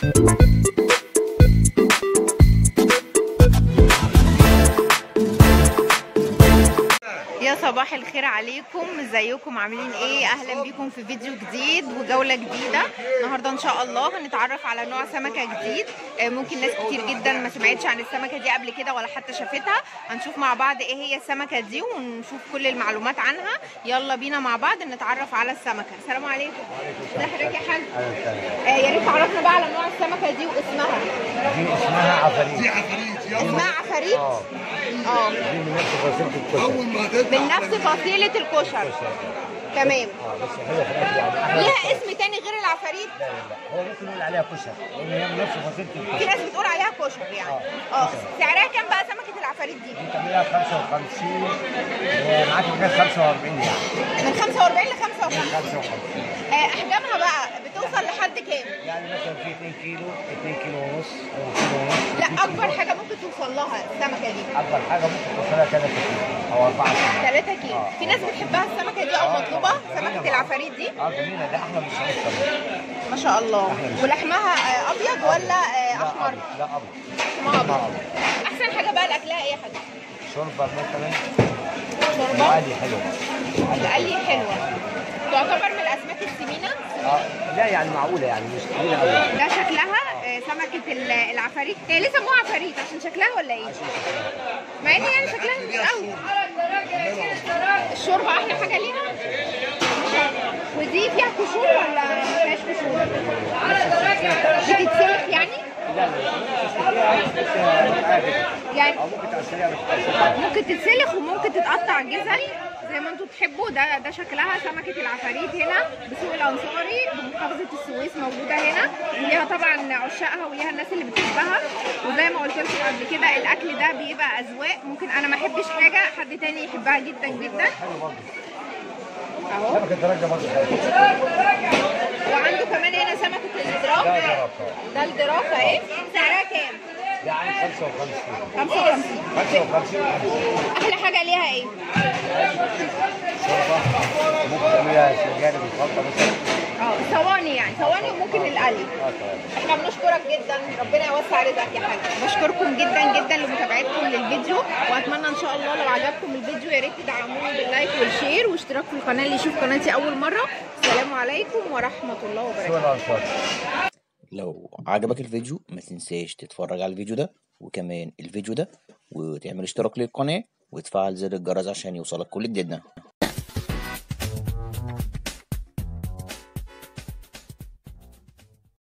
يا صباح الخير عليكم ازيكم عاملين ايه اهلا بيكم في فيديو جديد وجوله جديده النهارده ان شاء الله هنتعرف على نوع سمكه جديد آه، ممكن ناس كتير جدا ما سمعتش عن السمكه دي قبل كده ولا حتى شافتها هنشوف مع بعض ايه هي السمكه دي ونشوف كل المعلومات عنها يلا بينا مع بعض نتعرف على السمكه السلام عليكم ازي حضرتك يا حاج آه، يا ريت تعرفنا بقى على نوع السمكه دي واسمها دي اسمها عفاريت اسمها عفاريت اه اه دي من نفس فصيلة الكشري من نفس فصيله الكشر تمام اه بس حلوة في الاكل يعني احلى ليها اسم تاني غير العفاريت لا لا لا هو ممكن نقول عليها كشري لان هي من نفس فصيلة في الكشري ناس بتقول عليها كشر يعني آه، اه كشر. سعرها كام بقى سمكه العفاريت دي دي تعملها 55 ومعاك كده 45 يعني من 45 ل 55 55 آه، احجامها بقى بتوصل لحد كام يعني مثلا في 2 كيلو 2 كيلو ونص او كيلو ونص لا اكبر حاجه ممكن توصل لها السمكه دي اكبر حاجة ممكن توصلها 3 كيلو او 4 كيلو 3 كيلو آه. في ناس بتحبها السمكه دي او آه، مطلوبه طبعاً. سمكه جميلة العفاريت دي اه جميلة ده احلى من الشريط كمان ما شاء الله أحلى من ولحمها آه، ابيض ولا آه، لا احمر ابيض لا ابيض لحمها ابيض اه احسن حاجه بقى لاكلها ايه يا حاج شوربة مثلا شوربه وعلي حلو القلي حلوه تعتبر من الاسماك السمينه اه لا يعني معقولة يعني مش كبيرة قوي ده شكلها آه، سمكة ال- العفاريت هي ليه سموها عفاريت عشان شكلها ولا ايه؟ مع ان يعني شكلها مش قوي الشوربة أحلى حاجة ليها ودي فيها قشور ولا ما فيهاش قشور؟ بتتسلق يعني؟ لا لا لا يعني او ممكن تقشريها مش تقشريها ممكن تتسلخ وممكن تتقطع جزل زي ما انتوا تحبوا ده ده شكلها سمكة العفاريت هنا بسوق الأنصاري بمحافظة السويس موجودة هنا وليها طبعا عشاقها وليها الناس اللي بتحبها وزي ما قلت لكم قبل كده الأكل ده بيبقى أذواق ممكن أنا ما أحبش حاجة حد تاني يحبها جدا جدا حلو برضه أهو سمكة الدرجة برضه حلو وعنده كمان هنا سمكة ده الدراك درجة ده الدراك اهي سعرها كام؟ يعني 55 55 55 أحلى حاجة ليها إيه؟ شوربة ممكن تعمليها سجاري بالخلطة مثلا اه ثواني يعني ثواني وممكن القلي اه تمام احنا بنشكرك جدا ربنا يوسع رزقك يا حاج بشكركم جدا جدا لمتابعتكم للفيديو واتمنى ان شاء الله لو عجبكم الفيديو يا ريت تدعموني باللايك والشير واشتراك في القناه اللي يشوف قناتي اول مره السلام عليكم ورحمه الله وبركاته شو الأنصار لو عجبك الفيديو ما تنساش تتفرج على الفيديو ده وكمان الفيديو ده وتعمل اشتراك للقناة وتفعل زر الجرس عشان يوصلك كل جديدنا